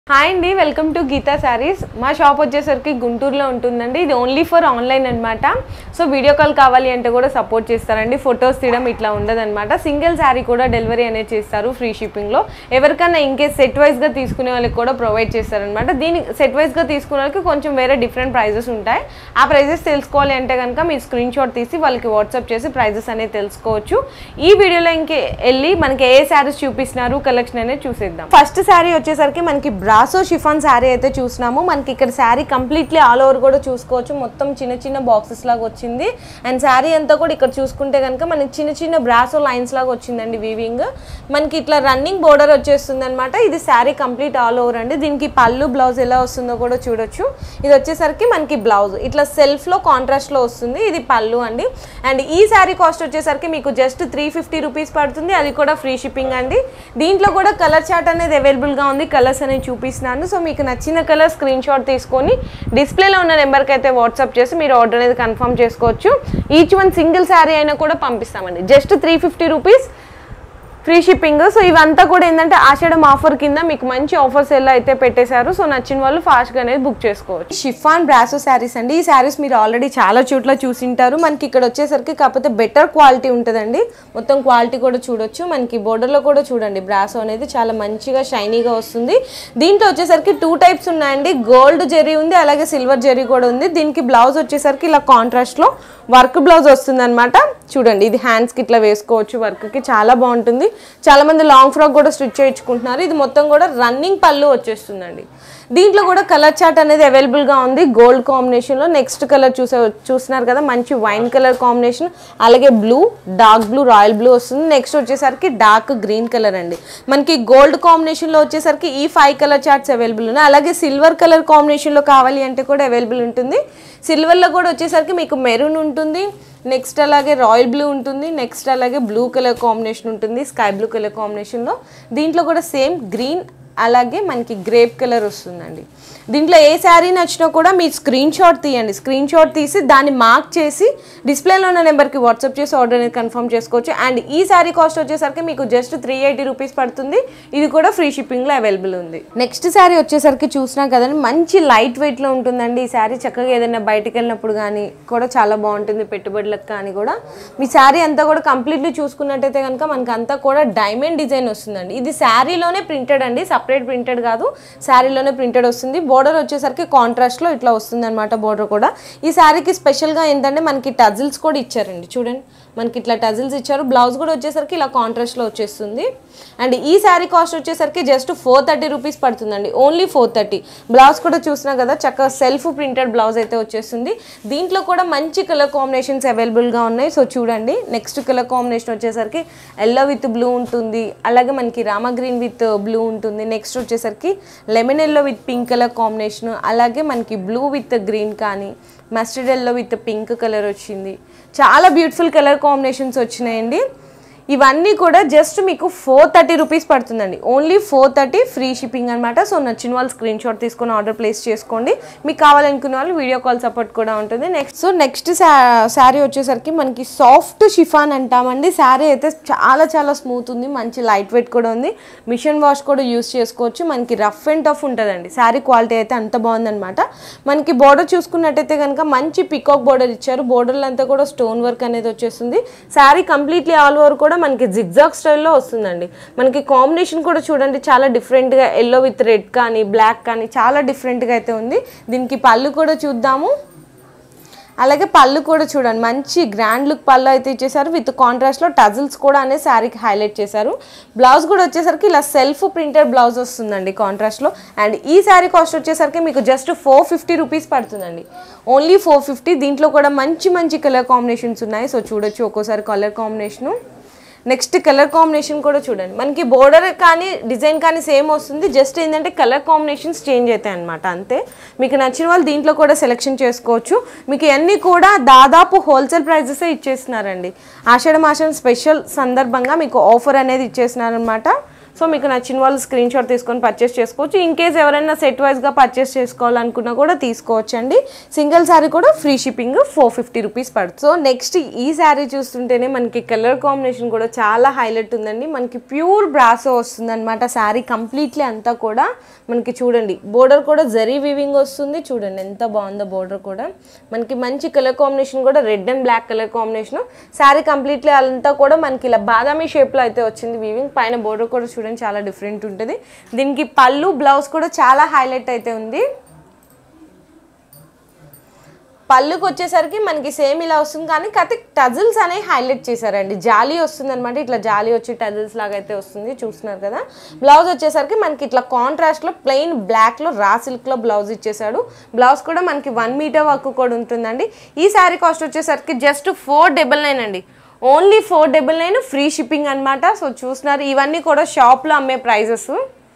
hi అండి welcome to Gita saris మా shop వచ్చేసరికి గుంటూరులో ఉంటుందండి ఇది ఓన్లీ ఫర్ ఆన్లైన్ అనమాట సో వీడియో కాల్ కావాలి అంటే కూడా సపోర్ట్ చేస్తారండి ఫొటోస్ తీయడం ఇట్లా ఉండదన్నమాట సింగిల్ శారీ కూడా డెలివరీ అనేది చేస్తారు ఫ్రీ షిప్పింగ్లో ఎవరికైనా ఇంకేస్ సెట్ వైజ్గా తీసుకునే వాళ్ళకి కూడా ప్రొవైడ్ చేస్తారనమాట దీని సెట్ వైజ్గా తీసుకునే వాళ్ళకి కొంచెం వేరే డిఫరెంట్ ప్రైజెస్ ఉంటాయి ఆ ప్రైజెస్ తెలుసుకోవాలి అంటే కనుక మీరు స్క్రీన్ షాట్ తీసి వాళ్ళకి వాట్సాప్ చేసి ప్రైజెస్ అనేది తెలుసుకోవచ్చు ఈ వీడియోలో ఇంకే వెళ్ళి మనకి ఏ శారీస్ చూపిస్తున్నారు కలెక్షన్ అనేది చూసేద్దాం ఫస్ట్ శారీ వచ్చేసరికి మనకి బ్రాసో షిఫాన్ శారీ అయితే చూసినాము మనకి ఇక్కడ శారీ కంప్లీట్లీ ఆల్ ఓవర్ కూడా చూసుకోవచ్చు మొత్తం చిన్న చిన్న బాక్సెస్ లాగా వచ్చింది అండ్ శారీ అంతా కూడా ఇక్కడ చూసుకుంటే కనుక మనకి చిన్న చిన్న బ్రాసో లైన్స్ లాగా వచ్చిందండి వీవింగ్ మనకి ఇట్లా రన్నింగ్ బోర్డర్ వచ్చేస్తుంది అనమాట ఇది శారీ కంప్లీట్ ఆల్ ఓవర్ అండి దీనికి పళ్ళు బ్లౌజ్ ఎలా వస్తుందో కూడా చూడొచ్చు ఇది వచ్చేసరికి మనకి బ్లౌజ్ ఇట్లా సెల్ఫ్లో కాంట్రాస్ట్లో వస్తుంది ఇది పళ్ళు అండి అండ్ ఈ శారీ కాస్ట్ వచ్చేసరికి మీకు జస్ట్ త్రీ ఫిఫ్టీ రూపీస్ పడుతుంది అది కూడా ఫ్రీ షిప్పింగ్ అండి దీంట్లో కూడా కలర్ చార్ట్ అనేది అవైలబుల్గా ఉంది కలర్స్ అనేవి చూపిస్తున్నాను సో మీకు నచ్చిన కలర్ స్క్రీన్ షాట్ తీసుకొని డిస్ప్లేలో ఉన్న నెంబర్కి అయితే వాట్సాప్ చేసి మీరు ఆర్డర్ అనేది కన్ఫర్మ్ చేసుకోవచ్చు ఈచ్ వన్ సింగిల్ శారీ అయినా కూడా పంపిస్తామండి just three fifty rupees free shipping so ఇవంతా కూడా ఏంటంటే ఆషాఢం ఆఫర్ కింద మీకు మంచి ఆఫర్స్ ఎలా అయితే పెట్టేశారు సో నచ్చిన వాళ్ళు ఫాస్ట్గా అనేది బుక్ చేసుకోవచ్చు షిఫాన్ బ్రాసో శారీస్ అండి ఈ శారీస్ మీరు ఆల్రెడీ చాలా చోట్ల చూసింటారు మనకి ఇక్కడ వచ్చేసరికి కాకపోతే బెటర్ క్వాలిటీ ఉంటుందండి మొత్తం క్వాలిటీ కూడా చూడొచ్చు మనకి బోర్డర్లో కూడా చూడండి బ్రాసో అనేది చాలా మంచిగా షైనీగా వస్తుంది దీంట్లో వచ్చేసరికి టూ టైప్స్ ఉన్నాయండి గోల్డ్ జెరీ ఉంది అలాగే సిల్వర్ జెరీ కూడా ఉంది దీనికి బ్లౌజ్ వచ్చేసరికి ఇలా కాంట్రాస్ట్లో వర్క్ బ్లౌజ్ వస్తుంది అనమాట చూడండి ఇది హ్యాండ్స్కి ఇట్లా వేసుకోవచ్చు వర్క్కి చాలా బాగుంటుంది చాలా మంది లాంగ్ ఫ్రాక్ కూడా స్టిచ్ చేయించుకుంటున్నారు ఇది మొత్తం కూడా రన్నింగ్ పళ్ళు వచ్చేస్తుందండి దీంట్లో కూడా కలర్ చార్ట్ అనేది అవైలబుల్గా ఉంది గోల్డ్ కాంబినేషన్లో నెక్స్ట్ కలర్ చూసే చూస్తున్నారు కదా మంచి వైన్ కలర్ కాంబినేషన్ అలాగే blue dark blue royal blue వస్తుంది నెక్స్ట్ వచ్చేసరికి డార్క్ గ్రీన్ కలర్ అండి మనకి గోల్డ్ కాంబినేషన్లో వచ్చేసరికి ఈ ఫైవ్ కలర్ చార్ట్స్ అవైలబుల్ ఉన్నాయి అలాగే సిల్వర్ కలర్ కాంబినేషన్లో కావాలి అంటే కూడా అవైలబుల్ ఉంటుంది సిల్వర్లో కూడా వచ్చేసరికి మీకు మెరూన్ ఉంటుంది నెక్స్ట్ అలాగే రాయల్ బ్లూ ఉంటుంది నెక్స్ట్ అలాగే బ్లూ కలర్ కాంబినేషన్ ఉంటుంది స్కై బ్లూ కలర్ కాంబినేషన్లో దీంట్లో కూడా సేమ్ గ్రీన్ అలాగే మనకి గ్రేప్ కలర్ వస్తుందండి దీంట్లో ఏ శారీ నచ్చినా కూడా మీరు స్క్రీన్ షాట్ తీయండి స్క్రీన్ షాట్ తీసి దాన్ని మార్క్ చేసి డిస్ప్లేలో ఉన్న నెంబర్కి వాట్సాప్ చేసి ఆర్డర్ అనేది కన్ఫర్మ్ చేసుకోవచ్చు అండ్ ఈ శారీ కాస్ట్ వచ్చేసరికి మీకు జస్ట్ త్రీ ఎయిటీ రూపీస్ పడుతుంది ఇది కూడా ఫ్రీ షిప్పింగ్లో అవైలబుల్ ఉంది నెక్స్ట్ శారీ వచ్చేసరికి చూసినా కదండి మంచి లైట్ వెయిట్లో ఉంటుందండి ఈ శారీ చక్కగా ఏదైనా బయటకు వెళ్ళినప్పుడు కానీ కూడా చాలా బాగుంటుంది పెట్టుబడులకు కానీ కూడా మీ శారీ అంతా కూడా కంప్లీట్లీ చూసుకున్నట్టయితే కనుక మనకి అంతా కూడా డైమండ్ డిజైన్ వస్తుందండి ఇది శారీలోనే ప్రింటెడ్ అండి సపరేట్ ప్రింటెడ్ కాదు శారీలోనే ప్రింటెడ్ వస్తుంది బోర్డర్ వచ్చేసరికి కాంట్రాస్ట్లో ఇట్లా వస్తుంది అనమాట బోర్డర్ కూడా ఈ శారీకి స్పెషల్గా ఏంటంటే మనకి టజిల్స్ కూడా ఇచ్చారండి చూడండి మనకి ఇట్లా టజిల్స్ ఇచ్చారు బ్లౌజ్ కూడా వచ్చేసరికి ఇలా కాంట్రాస్ట్లో వచ్చేస్తుంది అండ్ ఈ శారీ కాస్ట్ వచ్చేసరికి జస్ట్ ఫోర్ థర్టీ రూపీస్ పడుతుందండి ఓన్లీ ఫోర్ థర్టీ బ్లౌజ్ కూడా చూసినా కదా చక్కగా సెల్ఫ్ ప్రింటెడ్ బ్లౌజ్ అయితే వచ్చేస్తుంది దీంట్లో కూడా మంచి కలర్ కాంబినేషన్స్ అవైలబుల్గా ఉన్నాయి సో చూడండి నెక్స్ట్ కలర్ కాంబినేషన్ వచ్చేసరికి ఎల్లో విత్ బ్లూ ఉంటుంది అలాగే మనకి రామా గ్రీన్ విత్ బ్లూ ఉంటుంది నెక్స్ట్ వచ్చేసరికి lemon yellow with pink colour combination అలాగే మనకి బ్లూ విత్ గ్రీన్ కానీ mustard yellow with pink colour వచ్చింది చాలా బ్యూటిఫుల్ కలర్ కాంబినేషన్స్ వచ్చినాయండి ఇవన్నీ కూడా జస్ట్ మీకు ఫోర్ థర్టీ రూపీస్ పడుతుందండి only four thirty free shipping అనమాట సో నచ్చిన వాళ్ళు స్క్రీన్ షాట్ తీసుకొని ఆర్డర్ ప్లేస్ చేసుకోండి మీకు కావాలనుకున్న వాళ్ళు వీడియో కాల్ సపోర్ట్ కూడా ఉంటుంది నెక్స్ట్ సో నెక్స్ట్ శారీ వచ్చేసరికి మనకి సాఫ్ట్ షిఫాన్ అంటామండి శారీ అయితే చాలా చాలా స్మూత్ ఉంది మంచి లైట్ వెయిట్ కూడా ఉంది మిషన్ వాష్ కూడా యూస్ చేసుకోవచ్చు మనకి రఫ్ అండ్ టఫ్ ఉంటుందండి శారీ క్వాలిటీ అయితే అంత బాగుందన్నమాట మనకి బోర్డర్ చూసుకున్నట్టయితే కనుక మంచి పికాక్ బోర్డర్ ఇచ్చారు బోర్డర్లు అంతా కూడా స్టోన్ వర్క్ అనేది వచ్చేస్తుంది శారీ కంప్లీట్లీ ఆల్ ఓవర్ కూడా మనకి జిగ్జాగ్ స్టైల్లో వస్తుందండి మనకి కాంబినేషన్ కూడా చూడండి చాలా డిఫరెంట్గా ఎల్లో విత్ రెడ్ కానీ బ్లాక్ కానీ చాలా డిఫరెంట్గా అయితే ఉంది దీనికి పళ్ళు కూడా చూద్దాము అలాగే పళ్ళు కూడా చూడండి మంచి గ్రాండ్ లుక్ పళ్ళు అయితే ఇచ్చేసారు విత్ కాంట్రాస్ట్లో టజిల్స్ కూడా అనేది శారీకి హైలైట్ చేశారు బ్లౌజ్ కూడా వచ్చేసరికి ఇలా సెల్ఫ్ ప్రింటెడ్ బ్లౌజ్ వస్తుందండి కాంట్రాస్ట్లో అండ్ ఈ శారీ కాస్ట్ వచ్చేసరికి మీకు జస్ట్ ఫోర్ ఫిఫ్టీ రూపీస్ పడుతుందండి ఓన్లీ ఫోర్ ఫిఫ్టీ దీంట్లో కూడా మంచి మంచి కలర్ కాంబినేషన్స్ ఉన్నాయి సో చూడొచ్చు ఒక్కోసారి colour combination next colour combination కూడా చూడండి మనకి బోర్డర్ కానీ డిజైన్ కానీ సేమ్ వస్తుంది జస్ట్ ఏంటంటే కలర్ కాంబినేషన్స్ చేంజ్ అవుతాయి అనమాట అంతే మీకు నచ్చిన వాళ్ళు దీంట్లో కూడా సెలెక్షన్ చేసుకోవచ్చు మీకు అన్నీ కూడా దాదాపు హోల్సేల్ ప్రైజెసే ఇచ్చేస్తున్నారండి ఆషాఢ మాసం స్పెషల్ సందర్భంగా మీకు ఆఫర్ అనేది ఇచ్చేస్తున్నారనమాట సో మీకు నచ్చిన వాళ్ళు స్క్రీన్ షాట్ తీసుకొని పర్చేస్ చేసుకోవచ్చు ఇన్ కేస్ ఎవరైనా సెట్ వైజ్గా పర్చేస్ చేసుకోవాలనుకున్నా కూడా తీసుకోవచ్చు అండి సింగిల్ శారీ కూడా free shipping four fifty rupees పడుతుంది సో నెక్స్ట్ ఈ శారీ చూస్తుంటేనే మనకి కలర్ కాంబినేషన్ కూడా చాలా హైలైట్ ఉందండి మనకి ప్యూర్ బ్రాసో వస్తుంది అనమాట శారీ కంప్లీట్లీ అంతా కూడా మనకి చూడండి బోర్డర్ కూడా జరీ వీవింగ్ వస్తుంది చూడండి ఎంత బాగుందో బోర్డర్ కూడా మనకి మంచి కలర్ కాంబినేషన్ కూడా red and black colour combination sari completely అంతా కూడా మనకి ఇలా బాదామి షేప్లో అయితే వచ్చింది వీవింగ్ పైన బోర్డర్ కూడా చూడండి చాలా డిఫరెంట్ ఉంటుంది దీనికి పళ్ళు బ్లౌజ్ కూడా చాలా హైలైట్ అయితే ఉంది పళ్ళుకి వచ్చేసరికి మనకి సేమ్ ఇలా వస్తుంది కానీ కాకపోతే టజిల్స్ అనేవి హైలైట్ చేశారండి జాలీ వస్తుంది అనమాట ఇట్లా జాలీ వచ్చి టజిల్స్ లాగా అయితే వస్తుంది చూస్తున్నారు కదా బ్లౌజ్ వచ్చేసరికి మనకి ఇట్లా కాంట్రాస్ట్లో ప్లెయిన్ బ్లాక్లో రా సిల్క్లో బ్లౌజ్ ఇచ్చేసాడు బ్లౌజ్ కూడా మనకి వన్ మీటర్ వర్క్ కూడా ఉంటుందండి ఈ శారీ కాస్ట్ వచ్చేసరికి జస్ట్ ఫోర్ డబల్ నైన్ అండి only four double nine free shipping అనమాట సో చూస్తున్నారు ఇవన్నీ కూడా షాప్లో అమ్మే ప్రైజెస్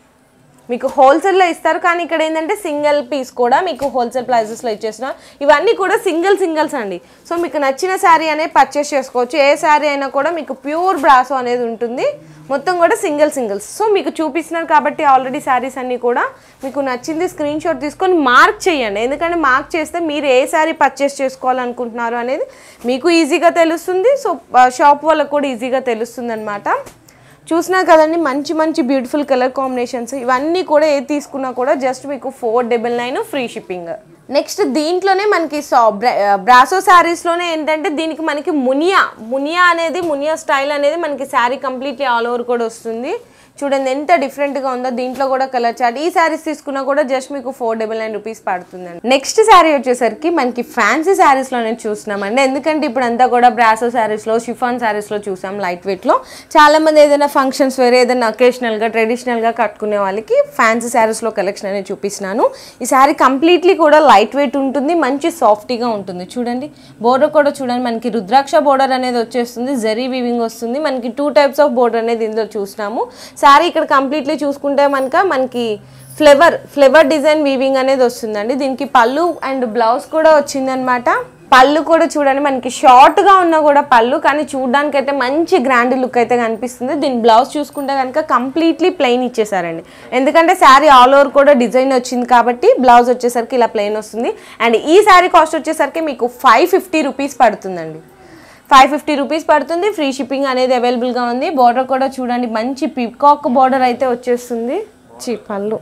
మీకు హోల్సేల్లో ఇస్తారు కానీ ఇక్కడ ఏంటంటే సింగిల్ పీస్ కూడా మీకు హోల్సేల్ ప్రైజెస్లో ఇచ్చేసిన ఇవన్నీ కూడా సింగిల్ సింగిల్స్ అండి సో మీకు నచ్చిన శారీ అనేది పర్చేస్ చేసుకోవచ్చు ఏ శారీ అయినా కూడా మీకు ప్యూర్ బ్రాసో అనేది ఉంటుంది మొత్తం కూడా సింగిల్ సింగిల్స్ సో మీకు చూపిస్తున్నారు కాబట్టి ఆల్రెడీ శారీస్ అన్నీ కూడా మీకు నచ్చింది స్క్రీన్ షాట్ తీసుకొని మార్క్ చేయండి ఎందుకంటే మార్క్ చేస్తే మీరు ఏ శారీ పర్చేస్ చేసుకోవాలనుకుంటున్నారు అనేది మీకు ఈజీగా తెలుస్తుంది సో షాప్ వాళ్ళకు కూడా ఈజీగా తెలుస్తుంది అనమాట చూసినా కదండి మంచి మంచి బ్యూటిఫుల్ కలర్ కాంబినేషన్స్ ఇవన్నీ కూడా ఏది తీసుకున్నా కూడా జస్ట్ మీకు four double nine free shipping next దీంట్లోనే మనకి సా బ్రాసో శారీస్లోనే ఏంటంటే దీనికి మనకి మునియా మునియా అనేది మునియా స్టైల్ అనేది మనకి శారీ కంప్లీట్లీ ఆల్ ఓవర్ కూడా వస్తుంది చూడండి ఎంత డిఫరెంట్గా ఉందో దీంట్లో కూడా కలర్ చార్ట్ ఈ శారీస్ తీసుకున్నా కూడా జస్ట్ మీకు ఫోర్ డబల్ నైన్ రూపీస్ పడుతుందండి నెక్స్ట్ శారీ వచ్చేసరికి మనకి ఫ్యాన్సీ శారీస్లోనే చూస్తున్నామండి ఎందుకంటే ఇప్పుడు అంతా కూడా బ్రాసో శారీస్లో షిఫాన్ శారీస్లో చూసాం లైట్ వెయిట్లో చాలామంది ఏదైనా ఫంక్షన్స్ వేరే ఏదైనా అకేషనల్గా ట్రెడిషనల్గా కట్టుకునే వాళ్ళకి ఫ్యాన్సీ శారీస్లో కలెక్షన్ అనేది చూపిస్తున్నాను ఈ శారీ కంప్లీట్లీ కూడా లైట్ వెయిట్ ఉంటుంది మంచి సాఫ్టీగా ఉంటుంది చూడండి బోర్డర్ కూడా చూడండి మనకి రుద్రాక్ష బోర్డర్ అనేది వచ్చేస్తుంది జరీ వీవింగ్ వస్తుంది మనకి టూ టైప్స్ ఆఫ్ బోర్డర్ అనేది ఇందులో చూసినాము శారీ ఇక్కడ కంప్లీట్లీ చూసుకుంటే మనక మనకి ఫ్లేవర్ ఫ్లేవర్ డిజైన్ వీవింగ్ అనేది వస్తుందండి దీనికి పళ్ళు అండ్ బ్లౌజ్ కూడా వచ్చిందనమాట పళ్ళు కూడా చూడండి మనకి షార్ట్గా ఉన్నా కూడా పళ్ళు కానీ చూడడానికి అయితే మంచి గ్రాండ్ లుక్ అయితే కనిపిస్తుంది దీని బ్లౌజ్ చూసుకుంటే కనుక కంప్లీట్లీ ప్లెయిన్ ఇచ్చేసారండి ఎందుకంటే శారీ ఆల్ ఓవర్ కూడా డిజైన్ వచ్చింది కాబట్టి బ్లౌజ్ వచ్చేసరికి ఇలా ప్లెయిన్ వస్తుంది అండ్ ఈ శారీ కాస్ట్ వచ్చేసరికి మీకు ఫైవ్ ఫిఫ్టీ రూపీస్ పడుతుందండి ఫైవ్ ఫిఫ్టీ రూపీస్ పడుతుంది ఫ్రీ షిప్పింగ్ అనేది అవైలబుల్గా ఉంది బార్డర్ కూడా చూడండి మంచి పికాక్ బార్డర్ అయితే వచ్చేస్తుంది చి పళ్ళు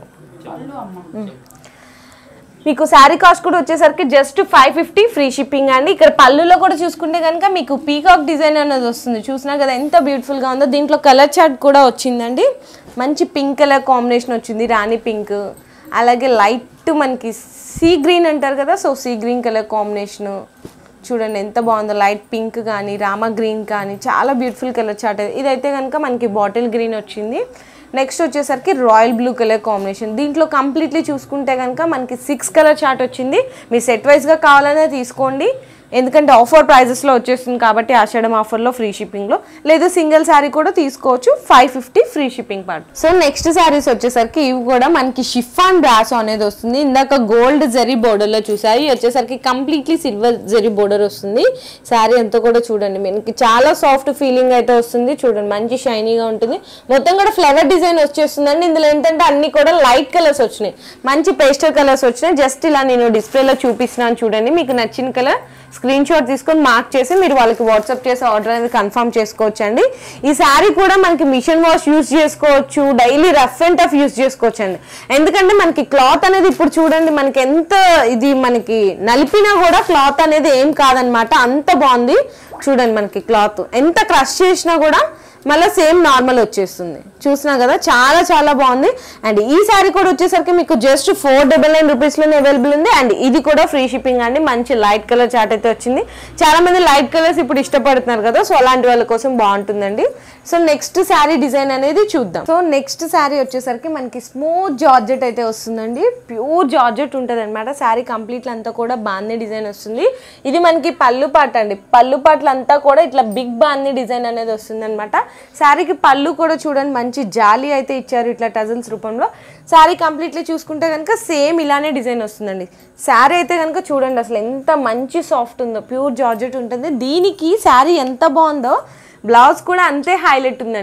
మీకు శారీ కాస్ట్ కూడా వచ్చేసరికి just five fifty free shipping అండి ఇక్కడ పళ్ళులో కూడా చూసుకుంటే కనుక మీకు పీకాక్ డిజైన్ అనేది వస్తుంది చూసినా కదా ఎంత బ్యూటిఫుల్గా ఉందో దీంట్లో కలర్ చార్ట్ కూడా వచ్చిందండి మంచి పింక్ కలర్ కాంబినేషన్ వచ్చింది రాణి పింక్ అలాగే లైట్ మనకి సీ గ్రీన్ అంటారు కదా so sea green colour combination చూడండి ఎంత బాగుందో లైట్ పింక్ కానీ రామ గ్రీన్ కానీ చాలా బ్యూటిఫుల్ కలర్ చార్ట్ ఇదైతే కనుక మనకి బాటిల్ గ్రీన్ వచ్చింది నెక్స్ట్ వచ్చేసరికి రాయల్ బ్లూ కలర్ కాంబినేషన్ దీంట్లో కంప్లీట్లీ చూసుకుంటే కనుక మనకి సిక్స్ కలర్ చార్ట్ వచ్చింది మీరు సెట్ వైజ్గా కావాలనే తీసుకోండి ఎందుకంటే ఆఫర్ ప్రైజెస్లో వచ్చేస్తుంది కాబట్టి ఆషాఢం ఆఫర్లో ఫ్రీ షిప్పింగ్లో లేదు సింగిల్ శారీ కూడా తీసుకోవచ్చు five fifty free shipping part so next saris వచ్చేసరికి ఇవి కూడా మనకి షిఫాన్ బ్రాసో అనేది వస్తుంది ఇందాక గోల్డ్ జరీ బోర్డర్లో చూసారు ఇవి వచ్చేసరికి కంప్లీట్లీ సిల్వర్ జరీ బోర్డర్ వస్తుంది శారీ అంతా కూడా చూడండి మనకి చాలా సాఫ్ట్ ఫీలింగ్ అయితే వస్తుంది చూడండి మంచి షైనీగా ఉంటుంది మొత్తం కూడా ఫ్లవర్ డిజైన్ వచ్చేస్తుందండి ఇందులో ఏంటంటే అన్ని కూడా లైట్ కలర్స్ వచ్చినాయి మంచి పేస్టల్ కలర్స్ వచ్చినాయి జస్ట్ ఇలా నేను డిస్ప్లేలో చూపిస్తున్నాను చూడంండి మీకు నచ్చిన కలర్ స్క్రీన్ షాట్ తీసుకొని మార్క్ చేసి మీరు వాళ్ళకి వాట్సాప్ చేసి ఆర్డర్ అనేది కన్ఫర్మ్ చేసుకోవచ్చు అండి ఈ శారీ కూడా మనకి మిషన్ వాష్ యూజ్ చేసుకోవచ్చు daily rough and tough use చేసుకోవచ్చు అండి ఎందుకంటే మనకి క్లాత్ అనేది ఇప్పుడు చూడండి మనకి ఎంత ఇది మనకి నలిపినా కూడా క్లాత్ అనేది ఏం కాదనమాట అంత బాగుంది చూడండి మనకి క్లాత్ ఎంత క్రష్ చేసినా కూడా మళ్ళీ సేమ్ నార్మల్ వచ్చేస్తుంది చూసినా కదా చాలా చాలా బాగుంది అండ్ ఈ శారీ కూడా వచ్చేసరికి మీకు జస్ట్ ఫోర్ డబల్ నైన్ రూపీస్లోనే అవైలబుల్ ఉంది అండ్ ఇది కూడా ఫ్రీ షిప్పింగ్ అండి మంచి లైట్ కలర్ చాట్ అయితే వచ్చింది చాలా మంది లైట్ కలర్స్ ఇప్పుడు ఇష్టపడుతున్నారు కదా సో అలాంటి వాళ్ళ కోసం బాగుంటుందండి సో నెక్స్ట్ శారీ డిజైన్ అనేది చూద్దాం సో నెక్స్ట్ శారీ వచ్చేసరికి మనకి స్మూత్ జార్జెట్ అయితే వస్తుందండి ప్యూర్ జార్జెట్ ఉంటుంది అనమాట శారీ కంప్లీట్ అంతా కూడా బాందీ డిజైన్ వస్తుంది ఇది మనకి పళ్ళు పాట అండి పళ్ళు పాటలు అంతా కూడా ఇట్లా బిగ్ బాందీ డిజైన్ అనేది వస్తుంది అనమాట శారీకి పళ్ళు కూడా చూడండి మంచి జాలి అయితే ఇచ్చారు ఇట్లా టజల్స్ రూపంలో శారీ కంప్లీట్లీ చూసుకుంటే కనుక సేమ్ ఇలానే డిజైన్ వస్తుందండి శారీ అయితే కనుక చూడండి అసలు ఎంత మంచి సాఫ్ట్ ఉందో ప్యూర్ జార్జెట్ ఉంటుంది దీనికి శారీ ఎంత బాగుందో బ్లౌజ్ కూడా అంతే హైలైట్ ఉందండి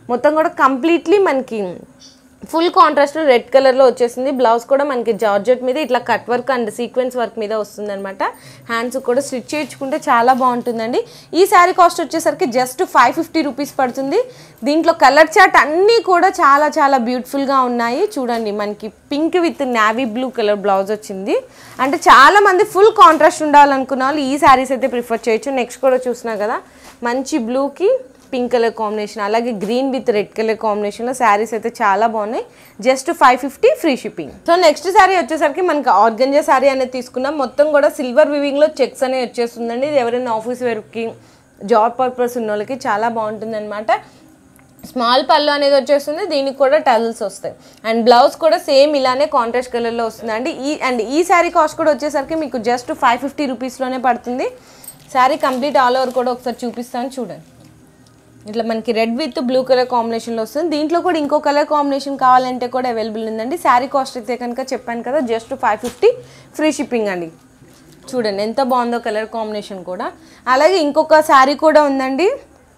మొత్తం కూడా కంప్లీట్లీ మనకి ఫుల్ కాంట్రాస్ట్ రెడ్ కలర్లో వచ్చేసింది బ్లౌజ్ కూడా మనకి జార్జెట్ మీద ఇట్లా cut work and sequence work మీద వస్తుంది అనమాట హ్యాండ్స్ కూడా స్టిచ్ చేయించుకుంటే చాలా బాగుంటుందండి ఈ శారీ కాస్ట్ వచ్చేసరికి జస్ట్ ఫైవ్ ఫిఫ్టీ రూపీస్ పడుతుంది దీంట్లో కలర్ చాట్ అన్నీ కూడా చాలా చాలా బ్యూటిఫుల్గా ఉన్నాయి చూడండి మనకి pink with navy blue colour blouse వచ్చింది అంటే చాలా మంది ఫుల్ కాంట్రాస్ట్ ఉండాలనుకున్న వాళ్ళు ఈ శారీస్ అయితే ప్రిఫర్ చేయొచ్చు నెక్స్ట్ కూడా చూసినా కదా మంచి బ్లూకి పింక్ కలర్ కాంబినేషన్ అలాగే గ్రీన్ విత్ రెడ్ కలర్ కాంబినేషన్లో శారీస్ అయితే చాలా బాగున్నాయి just five fifty free shipping so next sari వచ్చేసరికి మనకి ఆర్గంజా శారీ అనేది తీసుకున్నాం మొత్తం కూడా సిల్వర్ వివింగ్లో చెక్స్ అనేవి వచ్చేస్తుందండి ఇది ఎవరైనా ఆఫీస్ వేర్కి జాబ్ పర్పస్ ఉన్న వాళ్ళకి చాలా బాగుంటుంది అనమాట స్మాల్ పళ్ళు అనేది వచ్చేస్తుంది దీనికి కూడా టజల్స్ వస్తాయి అండ్ బ్లౌజ్ కూడా సేమ్ ఇలానే కాంట్రాస్ట్ కలర్లో వస్తుంది అండి ఈ అండ్ ఈ శారీ కాస్ట్ కూడా వచ్చేసరికి మీకు జస్ట్ ఫైవ్ ఫిఫ్టీ రూపీస్లోనే పడుతుంది శారీ కంప్లీట్ ఆల్ ఓవర్ కూడా ఒకసారి చూపిస్తాను చూడండి ఇట్లా మనకి రెడ్ విత్ బ్లూ కలర్ కాంబినేషన్లో వస్తుంది దీంట్లో కూడా ఇంకో కలర్ కాంబినేషన్ కావాలంటే కూడా అవైలబుల్ ఉందండి శారీ కాస్ట్ అయితే కనుక చెప్పాను కదా just five fifty free shipping అండి చూడండి ఎంత బాగుందో కలర్ కాంబినేషన్ కూడా అలాగే ఇంకొక శారీ కూడా ఉందండి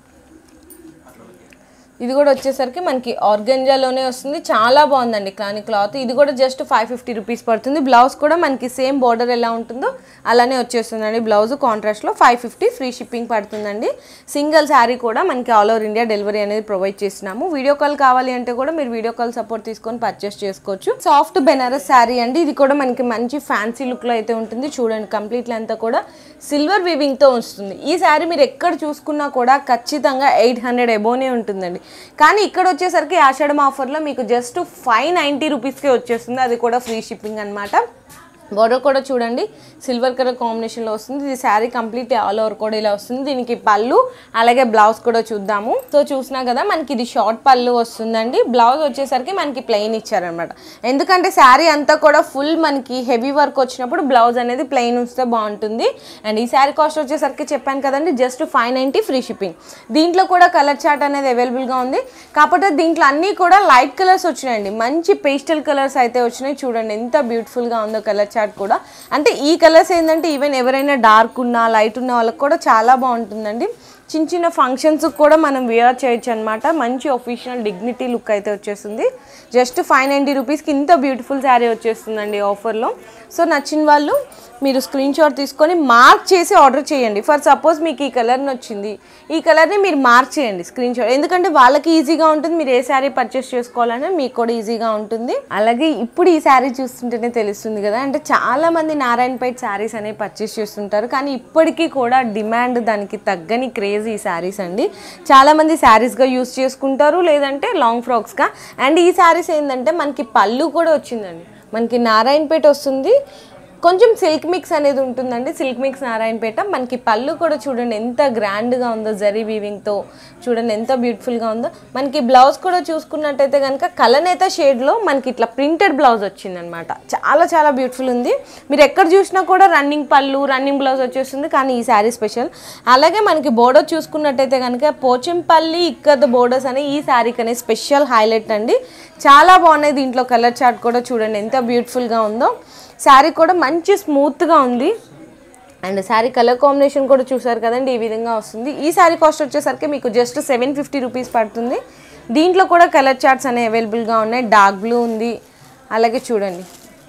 ఇది కూడా వచ్చేసరికి మనకి ఆర్గంజాలోనే వస్తుంది చాలా బాగుందండి కానీ క్లాత్ ఇది కూడా జస్ట్ ఫైవ్ ఫిఫ్టీ రూపీస్ పడుతుంది బ్లౌజ్ కూడా మనకి సేమ్ బార్డర్ ఎలా ఉంటుందో అలానే వచ్చేస్తుందండి బ్లౌజ్ కాంట్రాస్ట్లో ఫైవ్ ఫిఫ్టీ ఫ్రీ షిప్పింగ్ పడుతుందండి సింగిల్ శారీ కూడా మనకి ఆల్ ఓవర్ ఇండియా డెలివరీ అనేది ప్రొవైడ్ చేస్తున్నాము వీడియో కాల్ కావాలి అంటే కూడా మీరు వీడియో కాల్ సపోర్ట్ తీసుకొని పర్చేస్ చేసుకోవచ్చు సాఫ్ట్ బెనారస్ శారీ అండి ఇది కూడా మనకి మంచి ఫ్యాన్సీ లుక్లో అయితే ఉంటుంది చూడండి కంప్లీట్లీ అంతా కూడా సిల్వర్ వీవింగ్తో వస్తుంది ఈ శారీ మీరు ఎక్కడ చూసుకున్నా కూడా ఖచ్చితంగా ఎయిట్ హండ్రెడ్ ఎబోనే ఉంటుందండి కానీ ఇక్కడ వచ్చేసరికి ఆషాఢం ఆఫర్లో మీకు జస్ట్ ఫైవ్ నైంటీ రూపీస్కే వచ్చేస్తుంది అది కూడా ఫ్రీ షిప్పింగ్ అనమాట బోర్డర్ కూడా చూడండి సిల్వర్ కలర్ కాంబినేషన్లో వస్తుంది ఇది శారీ కంప్లీట్ ఆల్ ఓవర్ కూడా ఇలా వస్తుంది దీనికి పళ్ళు అలాగే బ్లౌజ్ కూడా చూద్దాము సో చూసినా కదా మనకి ఇది షార్ట్ పళ్ళు వస్తుందండి బ్లౌజ్ వచ్చేసరికి మనకి ప్లెయిన్ ఇచ్చారనమాట ఎందుకంటే శారీ అంతా కూడా ఫుల్ మనకి హెవీ వర్క్ వచ్చినప్పుడు బ్లౌజ్ అనేది ప్లెయిన్ వస్తే బాగుంటుంది అండ్ ఈ శారీ కాస్ట్ వచ్చేసరికి చెప్పాను కదండి just five ninety free shipping దీంట్లో కూడా కలర్ చార్ట్ అనేది అవైలబుల్గా ఉంది కాకపోతే దీంట్లో అన్నీ కూడా లైట్ కలర్స్ వచ్చినాయండి మంచి పేస్టల్ కలర్స్ అయితే వచ్చినాయి చూడండి ఎంత బ్యూటిఫుల్గా ఉందో కలర్ చార్ట్ కూడా అంటే ఈ కలర్స్ ఏంటంటే ఈవెన్ ఎవరైనా డార్క్ ఉన్నా లైట్ ఉన్న వాళ్ళకి కూడా చాలా బాగుంటుందండి చిన్న చిన్న ఫంక్షన్స్కి కూడా మనం వేర్ చేయొచ్చు అనమాట మంచి ఒఫిషియల్ డిగ్నిటీ లుక్ అయితే వచ్చేస్తుంది జస్ట్ ఫైవ్ నైంటీ రూపీస్కి ఇంత బ్యూటిఫుల్ శారీ వచ్చేస్తుందండి ఆఫర్లో సో నచ్చిన వాళ్ళు మీరు స్క్రీన్ షాట్ తీసుకొని మార్క్ చేసి ఆర్డర్ చేయండి ఫర్ సపోజ్ మీకు ఈ కలర్ నచ్చింది ఈ కలర్ని మీరు మార్క్ చేయండి స్క్రీన్ షాట్ ఎందుకంటే వాళ్ళకి ఈజీగా ఉంటుంది మీరు ఏ శారీ పర్చేస్ చేసుకోవాలని మీకు కూడా ఈజీగా ఉంటుంది అలాగే ఇప్పుడు ఈ శారీ చూస్తుంటేనే తెలుస్తుంది కదా అంటే చాలా మంది నారాయణపేట శారీస్ అనేవి పర్చేస్ చేస్తుంటారు కానీ ఇప్పటికీ కూడా డిమాండ్ దానికి తగ్గని క్రేజ్ ఈ శారీస్ అండి చాలా మంది శారీస్గా యూస్ చేసుకుంటారు లేదంటే లాంగ్ ఫ్రాక్స్గా అండ్ ఈ శారీస్ ఏంటంటే మనకి పళ్ళు కూడా వచ్చిందండి మనకి నారాయణపేట వస్తుంది కొంచెం సిల్క్ మిక్స్ అనేది ఉంటుందండి సిల్క్ మిక్స్ నారాయణపేట మనకి పళ్ళు కూడా చూడండి ఎంత గ్రాండ్గా ఉందో జరీ వీవింగ్తో చూడండి ఎంత బ్యూటిఫుల్గా ఉందో మనకి బ్లౌజ్ కూడా చూసుకున్నట్టయితే కనుక కలనేత షేడ్లో మనకి ఇట్లా ప్రింటెడ్ బ్లౌజ్ వచ్చిందనమాట చాలా చాలా బ్యూటిఫుల్ ఉంది మీరు ఎక్కడ చూసినా కూడా రన్నింగ్ పళ్ళు రన్నింగ్ బ్లౌజ్ వచ్చేస్తుంది కానీ ఈ శారీ స్పెషల్ అలాగే మనకి బోర్డర్ చూసుకున్నట్టయితే కనుక పోచంపల్లి ఇక్కద బోర్డర్స్ అనే ఈ శారీకి అనేది స్పెషల్ హైలైట్ అండి చాలా బాగున్నాయి దీంట్లో కలర్ చార్ట్ కూడా చూడండి ఎంత బ్యూటిఫుల్గా ఉందో శారీ కూడా మంచి స్మూత్గా ఉంది అండ్ శారీ కలర్ కాంబినేషన్ కూడా చూసారు కదండి ఈ విధంగా వస్తుంది ఈ శారీ కాస్ట్ వచ్చేసరికి మీకు జస్ట్ సెవెన్ ఫిఫ్టీ రూపీస్ పడుతుంది దీంట్లో కూడా కలర్ చార్ట్స్ అనేవి అవైలబుల్గా ఉన్నాయి డార్క్ బ్లూ ఉంది అలాగే చూడండి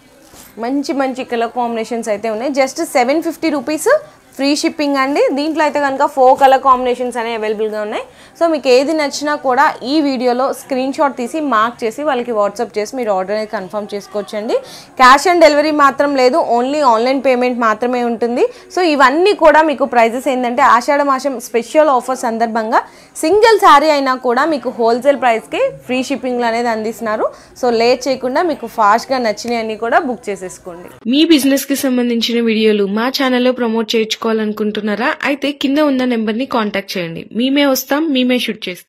మంచి మంచి కలర్ కాంబినేషన్స్ అయితే ఉన్నాయి just seven fifty rupees free shipping అండి దీంట్లో అయితే కనుక ఫోర్ కలర్ కాంబినేషన్స్ అనేవి అవైలబుల్గా ఉన్నాయి సో మీకు ఏది నచ్చినా కూడా ఈ వీడియోలో స్క్రీన్ షాట్ తీసి మార్క్ చేసి వాళ్ళకి వాట్సాప్ చేసి మీరు ఆర్డర్ అనేది కన్ఫర్మ్ చేసుకోవచ్చండి క్యాష్ ఆన్ డెలివరీ మాత్రం లేదు ఓన్లీ ఆన్లైన్ పేమెంట్ మాత్రమే ఉంటుంది సో ఇవన్నీ కూడా మీకు ప్రైజెస్ ఏంటంటే ఆషాఢ మాసం స్పెషల్ ఆఫర్ సందర్భంగా సింగిల్ శారీ అయినా కూడా మీకు హోల్సేల్ ప్రైస్కి ఫ్రీ షిప్పింగ్లు అనేది అందిస్తున్నారు సో లేట్ చేయకుండా మీకు ఫాస్ట్గా నచ్చినవి అన్నీ కూడా బుక్ చేసేసుకోండి మీ బిజినెస్ కి సంబంధించిన వీడియోలు మా ఛానల్లో ప్రమోట్ చేయించుకోవాలనుకుంటున్నారా అయితే కింద ఉన్న నెంబర్ ని కాంటాక్ట్ చేయండి మేమే వస్తాం మేమే షూట్ చేస్తాం